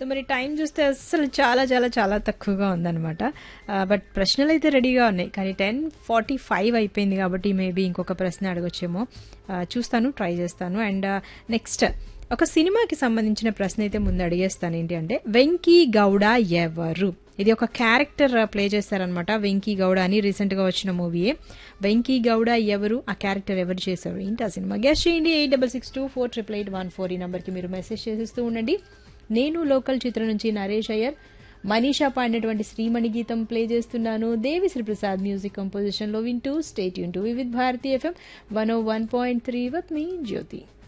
మరి టైం చూస్తే అస్సలు చాలా చాలా చాలా తక్కువగా ఉందన్నమాట బట్ ప్రశ్నలు అయితే రెడీగా ఉన్నాయి కానీ టెన్ ఫార్టీ ఫైవ్ అయిపోయింది కాబట్టి మేబీ ఇంకొక ప్రశ్న అడగొచ్చేమో ఆ, చూస్తాను ట్రై చేస్తాను అండ్ నెక్స్ట్ ఒక సినిమాకి సంబంధించిన ప్రశ్న అయితే ముందు అడిగేస్తాను ఏంటి అంటే వెంకీ గౌడ ఎవరు ఇది ఒక క్యారెక్టర్ ప్లే చేస్తారనమాట వెంకీ గౌడ అని రీసెంట్గా వచ్చిన మూవీయే వెంకీ గౌడ ఎవరు ఆ క్యారెక్టర్ ఎవరు చేశారు ఏంటి ఆ సినిమా గెస్ట్ చేయండి eight double six two four triple eight one four ఈ నెంబర్కి మీరు మెసేజ్ చేసేస్తూ ఉండండి నేను లోకల్ చిత్రం నుంచి నరేష్ అయ్యర్ మనీషా పాడినటువంటి శ్రీమణి గీతం ప్లే చేస్తున్నాను దేవిశ్రీ ప్రసాద్ మ్యూజిక్ కంపోజిషన్లో వింటూ స్టేట్ యూన్ to Vividh Bharati FM one O one point three with me Jyothi